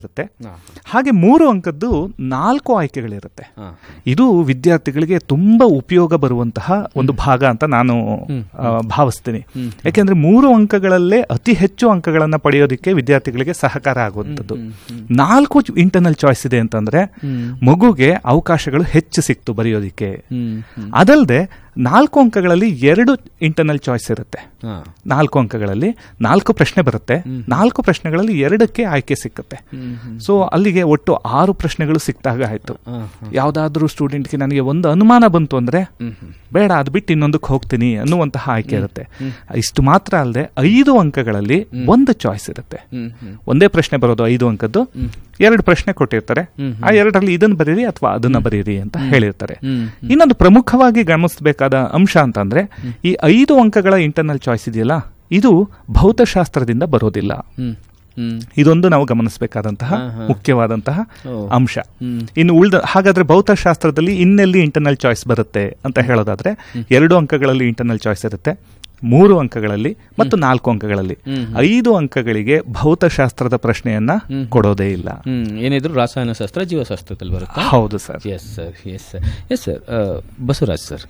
ಇರುತ್ತೆ ಹಾ. ಹಾಗೆ ಮೂರು ಅಂಕದ್ದು ನಾಲ್ಕು ಆಯ್ಕೆಗಳಿರುತ್ತೆ ಹಾ. ಇದು ವಿದ್ಯಾರ್ಥಿಗಳಿಗೆ ತುಂಬಾ ಉಪಯೋಗ ಬರುವಂತಹ ಒಂದು ಭಾಗ ಅಂತ ನಾನು ಆ, ಭಾವಿಸ್ತೀನಿ ಯಾಕೆಂದ್ರೆ ಮೂರು ಅಂಕಗಳಲ್ಲೇ ಅತಿ ಹೆಚ್ಚು ಅಂಕಗಳನ್ನ ಪಡೆಯೋದಕ್ಕೆ ವಿದ್ಯಾರ್ಥಿಗಳಿಗೆ ಸಹಕಾರ ಆಗುವಂಥದ್ದು ನಾಲ್ಕು ಇಂಟರ್ನಲ್ ಚಾಯ್ಸ್ ಇದೆ ಅಂತಂದ್ರೆ ಮಗುಗೆ ಅವಕಾಶಗಳು ಹೆಚ್ಚು ಸಿಕ್ತು ಬರೆಯೋದಿಕ್ಕೆ ಹ್ಮ್ ಹ್ಮ್. ಅದಲ್ಲದೆ ನಾಲ್ಕು ಅಂಕಗಳಲ್ಲಿ ಎರಡು ಇಂಟರ್ನಲ್ ಚಾಯ್ಸ್ ಇರುತ್ತೆ ಹಾ. ನಾಲ್ಕು ಅಂಕಗಳಲ್ಲಿ ನಾಲ್ಕು ಪ್ರಶ್ನೆ ಬರುತ್ತೆ ನಾಲ್ಕು ಪ್ರಶ್ನೆಗಳಲ್ಲಿ ಎರಡಕ್ಕೆ ಆಯ್ಕೆ ಸಿಕ್ಕತ್ತೆ ಹ್ಮ್ ಹ್ಮ್. ಸೊ ಅಲ್ಲಿಗೆ ಒಟ್ಟು ಆರು ಪ್ರಶ್ನೆಗಳು ಸಿಕ್ತಾಗ ಆಯ್ತು ಹಾ, ಹಾ. ಯಾವ್ದಾದ್ರೂ ಸ್ಟೂಡೆಂಟ್ಗೆ ನನಗೆ ಒಂದು ಅನುಮಾನ ಬಂತು ಅಂದ್ರೆ ಹ್ಮ್ ಹ್ಮ್. ಬೇಡ ಅದು ಬಿಟ್ಟು ಇನ್ನೊಂದಕ್ಕೆ ಹೋಗ್ತೀನಿ ಅನ್ನುವಂತಹ ಆಯ್ಕೆ ಇರುತ್ತೆ ಇಷ್ಟು ಮಾತ್ರ ಅಲ್ಲದೆ ಐದು ಅಂಕಗಳಲ್ಲಿ ಒಂದು ಚಾಯ್ಸ್ ಇರುತ್ತೆ ಹ್ಮ್ ಹ್ಮ್. ಒಂದೇ ಪ್ರಶ್ನೆ ಬರೋದು ಐದು ಅಂಕದ್ದು ಎರಡು ಪ್ರಶ್ನೆ ಕೊಟ್ಟಿರ್ತಾರೆ ಆ ಎರಡರಲ್ಲಿ ಇದನ್ನ ಬರೀರಿ ಅಥವಾ ಅದನ್ನ ಬರೀರಿ ಅಂತ ಹೇಳಿರ್ತಾರೆ ಹ್ಮ್. ಇನ್ನೊಂದು ಪ್ರಮುಖವಾಗಿ ಗಮನಿಸಬೇಕಾದ ಅಂಶ ಅಂತಂದ್ರೆ ಈ ಐದು ಅಂಕಗಳ ಇಂಟರ್ನಲ್ ಚಾಯ್ಸ್ ಇದೆಯಲ್ಲ ಇದು ಭೌತಶಾಸ್ತ್ರದಿಂದ ಬರೋದಿಲ್ಲ ಹ್ಮ್ ಹ್ಮ್. ಇದೊಂದು ನಾವು ಗಮನಿಸಬೇಕಾದಂತಹ ಹಾ, ಹಾ. ಮುಖ್ಯವಾದಂತಹ ಓ. ಅಂಶ ಹ್ಮ್. ಇನ್ನು ಉಳಿದ ಹಾಗಾದ್ರೆ ಭೌತಶಾಸ್ತ್ರದಲ್ಲಿ ಇನ್ನೆಲ್ಲಿ ಇಂಟರ್ನಲ್ ಚಾಯ್ಸ್ ಬರುತ್ತೆ ಅಂತ ಹೇಳೋದಾದ್ರೆ ಎರಡು ಅಂಕಗಳಲ್ಲಿ ಇಂಟರ್ನಲ್ ಚಾಯ್ಸ್ ಇರುತ್ತೆ ಮೂರು ಅಂಕಗಳಲ್ಲಿ ಮತ್ತು ನಾಲ್ಕು ಅಂಕಗಳಲ್ಲಿ ಹ್ಮ್. ಐದು ಅಂಕಗಳಿಗೆ ಭೌತಶಾಸ್ತ್ರದ ಪ್ರಶ್ನೆಯನ್ನ ಕೊಡೋದೇ ಇಲ್ಲ ಹ್ಮ್ ಏನಿದ್ರು ರಾಸಾಯನಶಾಸ್ತ್ರ ಜೀವಶಾಸ್ತ್ರದಲ್ಲಿ ಬರುತ್ತಾ ಹೌದು sir yes sir yes sir yes sir Basavaraj sir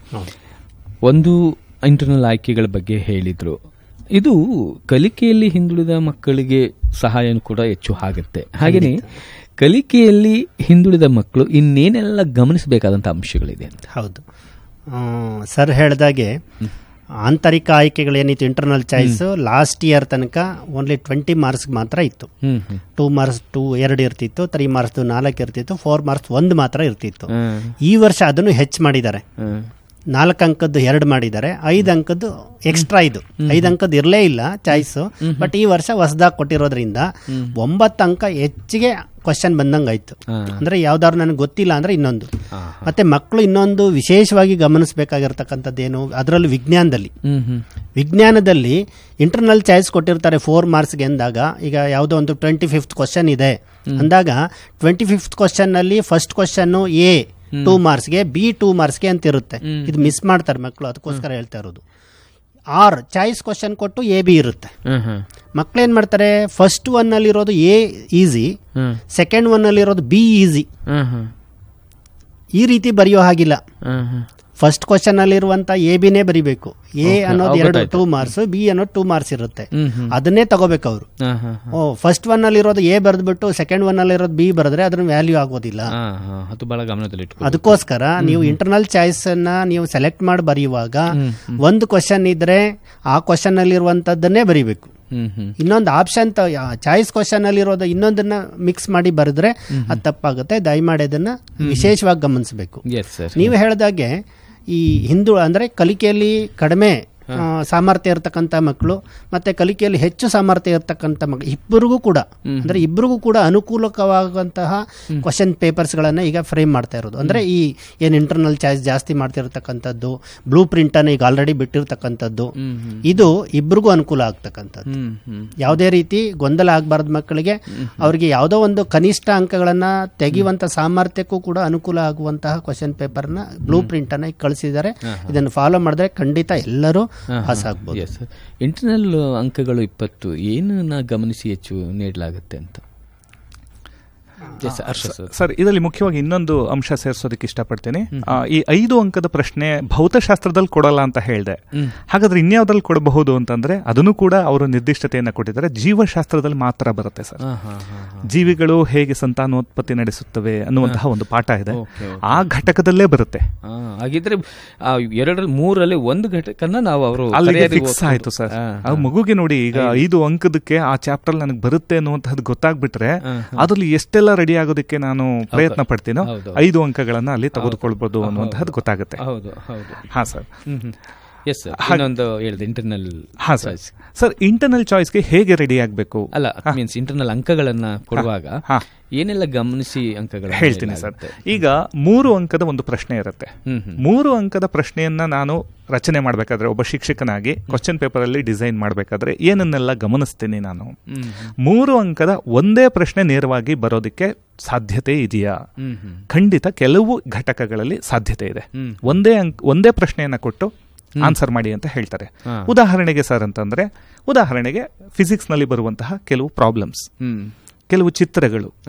ಒಂದು ಇಂಟರ್ನಲ್ ಆಯ್ಕೆಗಳ ಬಗ್ಗೆ ಹೇಳಿದ್ರು ಇದು ಕಲಿಕೆಯಲ್ಲಿ ಹಿಂದುಳಿದ ಮಕ್ಕಳಿಗೆ ಸಹಾಯ ಕೂಡ ಹೆಚ್ಚು ಆಗುತ್ತೆ ಹಾಗೆಯೇ ಕಲಿಕೆಯಲ್ಲಿ ಹಿಂದುಳಿದ ಮಕ್ಕಳು ಇನ್ನೇನೆಲ್ಲ ಗಮನಿಸಬೇಕಾದಂಥ ಅಂಶಗಳಿದೆ ಅಂತ ಹೌದು ಆ, ಸರ್ ಹೇಳ್ದಾಗೆ ಆಂತರಿಕ ಆಯ್ಕೆಗಳೇನಿತ್ತು ಇಂಟರ್ನಲ್ ಚಾಯ್ಸ್ ಲಾಸ್ಟ್ ಇಯರ್ ತನಕ ಓನ್ಲಿ ಟ್ವೆಂಟಿ ಮಾರ್ಕ್ಸ್ ಮಾತ್ರ ಇತ್ತು ಹ್ಮ್ ಹ್ಮ್ ಟೂ ಮಾರ್ಕ್ಸ್ ಟೂ ಎರಡು ಇರ್ತಿತ್ತು ತ್ರೀ ಮಾರ್ಕ್ಸ್ ನಾಲ್ಕು ಇರ್ತಿತ್ತು ಫೋರ್ ಮಾರ್ಕ್ಸ್ ಒಂದು ಮಾತ್ರ ಇರ್ತಿತ್ತು ಹ್ಮ್. ಈ ವರ್ಷ ಅದನ್ನು ಹೆಚ್ಚು ಮಾಡಿದ್ದಾರೆ ಹ್ಮ್. ನಾಲ್ಕು ಅಂಕದ್ದು ಎರಡು ಮಾಡಿದ್ದಾರೆ ಐದು ಅಂಕದ್ದು ಎಕ್ಸ್ಟ್ರಾ ಇದು ಐದು ಅಂಕದ್ದು ಇರಲೇ ಇಲ್ಲ ಚಾಯ್ಸ್ ಬಟ್ ಈ ವರ್ಷ ಹೊಸದಾಗಿ ಕೊಟ್ಟಿರೋದ್ರಿಂದ ಒಂಬತ್ತು ಅಂಕ ಹೆಚ್ಚಿಗೆ ಕ್ವಶನ್ ಬಂದಂಗಾಯ್ತು ಹಾ. ಅಂದ್ರೆ ಯಾವ್ದಾದ್ರು ನನಗೆ ಗೊತ್ತಿಲ್ಲ ಅಂದ್ರೆ ಇನ್ನೊಂದು ಮತ್ತೆ ಮಕ್ಕಳು ಇನ್ನೊಂದು ವಿಶೇಷವಾಗಿ ಗಮನಿಸಬೇಕಾಗಿರ್ತಕ್ಕಂಥದ್ದೇನು ಅದರಲ್ಲೂ ವಿಜ್ಞಾನದಲ್ಲಿ ಹ್ಮ್ ಹ್ಮ್ ವಿಜ್ಞಾನದಲ್ಲಿ ಇಂಟರ್ನಲ್ ಚಾಯ್ಸ್ ಕೊಟ್ಟಿರ್ತಾರೆ ಫೋರ್ ಮಾರ್ಕ್ಸ್ಗೆ ಅಂದಾಗ ಈಗ ಯಾವುದೋ ಒಂದು ಟ್ವೆಂಟಿ ಫಿಫ್ತ್ ಕ್ವಶನ್ ಇದೆ ಅಂದಾಗ ಟ್ವೆಂಟಿ ಫಿಫ್ತ್ ಕ್ವಶನ್ನಲ್ಲಿ ಫಸ್ಟ್ ಕ್ವಶನ್ನು ಎ ಟೂ ಮಾರ್ಕ್ಸ್ಗೆ ಬಿ ಟೂ ಮಾರ್ಕ್ಸ್ಗೆ ಅಂತ ಇರುತ್ತೆ ಇದು ಮಿಸ್ ಮಾಡ್ತಾರೆ ಮಕ್ಕಳು ಅದಕ್ಕೋಸ್ಕರ ಹೇಳ್ತಾ ಇರೋದು ಆರ್ ಚಾಯ್ಸ್ ಕ್ವಶನ್ ಕೊಟ್ಟು ಎ ಬಿ ಇರುತ್ತೆ ಹ್ಮ್ ಹ್ಮ್ ಮಕ್ಕಳೇನು ಮಾಡ್ತಾರೆ ಫಸ್ಟ್ ಒನ್ನಲ್ಲಿರೋದು ಎ ಈಸಿ ಹ್ಮ್ ಸೆಕೆಂಡ್ ಒನ್ನಲ್ಲಿರೋದು ಬಿ ಈಸಿ ಹ್ಮ್ ಹ್ಮ್ ಈ ರೀತಿ ಬರೆಯೋ ಹಾಗಿಲ್ಲ ಹ್ಮ್ ಹ್ಮ್ ಫಸ್ಟ್ ಕ್ವಶನ್ ಅಲ್ಲಿರುವಂತ ಎ ಬಿನೇ ಬರಿಬೇಕು ಎ Okay, ಅನ್ನೋದು ಅವ್ ಎರಡು ಗೊತ್ತಾಯ್ತು. ಟೂ ಮಾರ್ಕ್ಸ್ ಬಿ ಅನ್ನೋದು ಟೂ ಮಾರ್ಕ್ಸ್ ಇರುತ್ತೆ ಹ್ಮ್ ಹ್ಮ್ ಅದನ್ನೇ ತಗೋಬೇಕು ಅವರು ಹಾ ಹಾ ಹಾ. ಓ ಫಸ್ಟ್ ಒನ್ ಅಲ್ಲಿರೋದು ಎ ಬರೆದ್ಬಿಟ್ಟು ಸೆಕೆಂಡ್ ಒನ್ ಅಲ್ಲಿರೋದು ಬಿ ಬರೆದ್ರೆ ಅದ್ರ ವ್ಯಾಲ್ಯೂ ಆಗೋದಿಲ್ಲ ಹಾ ಹಾ ಅದು ಬಹಳ ಗಮನದಲ್ಲಿ ಇಟ್ಕೊ ಅದಕ್ಕೋಸ್ಕರ ನೀವು ಇಂಟರ್ನಲ್ ಚಾಯ್ಸ್ ಅನ್ನ ನೀವು ಸೆಲೆಕ್ಟ್ ಮಾಡಿ ಬರೆಯುವಾಗ ಒಂದು ಕ್ವಶನ್ ಇದ್ರೆ ಆ ಕ್ವಶನ್ ಅಲ್ಲಿರುವಂತದ್ದನ್ನೇ ಬರಿಬೇಕು ಹ್ಮ್ ಹ್ಮ್ ಇನ್ನೊಂದು ಆಪ್ಷನ್ ಚಾಯ್ಸ್ ಕ್ವಶನ್ ಅಲ್ಲಿರೋದು ಇನ್ನೊಂದನ್ನ ಮಿಕ್ಸ್ ಮಾಡಿ ಬರೆದ್ರೆ ಅದು ತಪ್ಪಾಗುತ್ತೆ ದಯಮಾಡಿ ಅದನ್ನ ವಿಶೇಷವಾಗಿ ಗಮನಿಸಬೇಕು ಎಸ್ ಸರ್ ನೀವು ಹೇಳಿದಾಗೆ ಈ ಹಿಂದು ಅಂದ್ರೆ ಕಲಿಕೆಯಲ್ಲಿ ಕಡಿಮೆ ಆ, ಸಾಮರ್ಥ್ಯ ಇರತಕ್ಕಂಥ ಮಕ್ಕಳು ಮತ್ತೆ ಕಲಿಕೆಯಲ್ಲಿ ಹೆಚ್ಚು ಸಾಮರ್ಥ್ಯ ಇರತಕ್ಕಂಥ ಮಕ್ಕಳು ಇಬ್ಬರಿಗೂ ಕೂಡ ಅಂದ್ರೆ ಇಬ್ಬರಿಗೂ ಕೂಡ ಅನುಕೂಲಕವಾಗುವಂತಹ ಕ್ವಶನ್ ಪೇಪರ್ಸ್ಗಳನ್ನು ಈಗ ಫ್ರೇಮ್ ಮಾಡ್ತಾ ಇರೋದು ಅಂದ್ರೆ ಈ ಏನು ಇಂಟರ್ನಲ್ ಚಾಯ್ಸ್ ಜಾಸ್ತಿ ಮಾಡ್ತಿರ್ತಕ್ಕಂಥದ್ದು ಬ್ಲೂ ಪ್ರಿಂಟ್ ಅನ್ನು ಈಗ ಆಲ್ರೆಡಿ ಬಿಟ್ಟಿರ್ತಕ್ಕಂಥದ್ದು ಇದು ಇಬ್ಬರಿಗೂ ಅನುಕೂಲ ಆಗ್ತಕ್ಕಂಥದ್ದು ಹ್ಮ್ ಹ್ಮ್ ಯಾವುದೇ ರೀತಿ ಗೊಂದಲ ಆಗಬಾರ್ದು ಮಕ್ಕಳಿಗೆ ಅವರಿಗೆ ಯಾವುದೋ ಒಂದು ಕನಿಷ್ಠ ಅಂಕಗಳನ್ನ ತೆಗೆಯುವಂತ ಸಾಮರ್ಥ್ಯಕ್ಕೂ ಕೂಡ ಅನುಕೂಲ ಆಗುವಂತಹ ಕ್ವಶನ್ ಪೇಪರ್ನ ಬ್ಲೂ ಪ್ರಿಂಟ್ ಅನ್ನ ಈಗ ಕಳಿಸಿದ್ದಾರೆ ಇದನ್ನು ಫಾಲೋ ಮಾಡಿದ್ರೆ ಖಂಡಿತ ಎಲ್ಲರೂ ಪಾಸ್ ಆಗ್ಬೋದು ಎಸ್ ಸರ್ ಇಂಟರ್ನಲ್ ಅಂಕಗಳು ಇಪ್ಪತ್ತು ಏನನ್ನ ಗಮನಿಸಿ ಹೆಚ್ಚು ನೀಡಲಾಗುತ್ತೆ ಅಂತ ಎಸ್ ಹರ್ಷ ಸರ್ ಸರ್ ಇದರಲ್ಲಿ ಮುಖ್ಯವಾಗಿ ಇನ್ನೊಂದು ಅಂಶ ಸೇರಿಸೋದಕ್ಕೆ ಇಷ್ಟಪಡ್ತೀನಿ ಆ, ಈ ಐದು ಅಂಕದ ಪ್ರಶ್ನೆ ಭೌತಶಾಸ್ತ್ರದಲ್ಲಿ ಕೊಡಲ್ಲ ಅಂತ ಹೇಳಿದೆ ಹಾಗಾದ್ರೆ ಇನ್ಯಾವ್ದ್ರಲ್ಲಿ ಕೊಡಬಹುದು ಅಂತಂದ್ರೆ ಅದನ್ನು ಕೂಡ ಅವರು ನಿರ್ದಿಷ್ಟತೆಯನ್ನ ಕೊಟ್ಟಿದ್ದಾರೆ ಜೀವಶಾಸ್ತ್ರದಲ್ಲಿ ಮಾತ್ರ ಬರುತ್ತೆ ಸರ್ ಹಾ ಹಾ ಹಾ ಹಾ ಜೀವಿಗಳು ಹೇಗೆ ಸಂತಾನೋತ್ಪತ್ತಿ ನಡೆಸುತ್ತವೆ ಅನ್ನುವಂತಹ ಒಂದು ಪಾಠ ಇದೆ ಓಕೆ, ಆ ಘಟಕದಲ್ಲೇ ಬರುತ್ತೆ ಹಾ, ಹಾಗಿದ್ರೆ ಆ ಎರಡರಲ್ಲಿ ಮೂರಲ್ಲಿ ಒಂದು ಘಟಕನ ನಾವು ಅವರು ಅಲ್ಲಿಗೆ ಫಿಕ್ಸ್ ಆಯ್ತು ಸರ್ ಆ ಮಗುಗೆ ನೋಡಿ ಈಗ ಐದು ಅಂಕದಕ್ಕೆ ಆ ಚಾಪ್ಟರ್ ನನಗೆ ಬರುತ್ತೆ ಅನ್ನುವಂಥದ್ದು ಗೊತ್ತಾಗ್ಬಿಟ್ರೆ ಅದ್ರಲ್ಲಿ ಎಷ್ಟೆಲ್ಲ ರೆಡಿ ಆಗೋದಕ್ಕೆ ನಾನು ಪ್ರಯತ್ನ ಪಡ್ತೀನೋ ಹೌದು. ಐದು ಅಂಕಗಳನ್ನ ಅಲ್ಲಿ ತೆಗೆದುಕೊಳ್ಬಹುದು ಅನ್ನುವಂಥದ್ದು ಗೊತ್ತಾಗುತ್ತೆ ಹೌದು ಹೌದು ಹಾ ಸರ್ ಎಸ್ ಸರ್ ಇನ್ನೊಂದು ಹೇಳಿದೆ ಇಂಟರ್ನಲ್ ಹಾ ಸರ್ ಸರ್ ಇಂಟರ್ನಲ್ ಚಾಯ್ಸ್ಗೆ ಹೇಗೆ ರೆಡಿ ಆಗಬೇಕು ಅಲ್ಲ ಮೀನ್ಸ್ ಇಂಟರ್ನಲ್ ಅಂಕಗಳನ್ನ ಕೊಡುವಾಗ ಹಾ. ಏನೆಲ್ಲ ಗಮನಿಸಿ ಅಂಕಗಳ ಹೇಳ್ತೀನಿ ಸರ್ ಈಗ ಮೂರು ಅಂಕದ ಒಂದು ಪ್ರಶ್ನೆ ಇರುತ್ತೆ ಹ್ಮ್ ಹ್ಮ್ ಮೂರು ಅಂಕದ ಪ್ರಶ್ನೆಯನ್ನ ನಾನು ರಚನೆ ಮಾಡಬೇಕಾದ್ರೆ ಒಬ್ಬ ಶಿಕ್ಷಕನಾಗಿ ಕ್ವಶನ್ ಪೇಪರ್ ಅಲ್ಲಿ ಡಿಸೈನ್ ಮಾಡಬೇಕಾದ್ರೆ ಏನನ್ನೆಲ್ಲ ಗಮನಿಸ್ತೀನಿ ನಾನು ಹ್ಮ್ ಮೂರು ಅಂಕದ ಒಂದೇ ಪ್ರಶ್ನೆ ನೇರವಾಗಿ ಬರೋದಕ್ಕೆ ಸಾಧ್ಯತೆ ಇದೆಯಾ ಹ್ಮ್ ಹ್ಮ್ ಖಂಡಿತ ಕೆಲವು ಘಟಕಗಳಲ್ಲಿ ಸಾಧ್ಯತೆ ಇದೆ ಹ್ಮ್. ಒಂದೇ ಅಂಕ್ ಒಂದೇ ಪ್ರಶ್ನೆಯನ್ನ ಕೊಟ್ಟು ಆನ್ಸರ್ ಮಾಡಿ ಅಂತ ಹೇಳ್ತಾರೆ ಹಾ. ಉದಾಹರಣೆಗೆ ಸರ್ ಅಂತಂದ್ರೆ ಉದಾಹರಣೆಗೆ ಫಿಸಿಕ್ಸ್ ನಲ್ಲಿ ಬರುವಂತಹ ಕೆಲವು ಪ್ರಾಬ್ಲಮ್ಸ್ ಹ್ಮ್ ಕೆಲವು ಚಿತ್ರಗಳು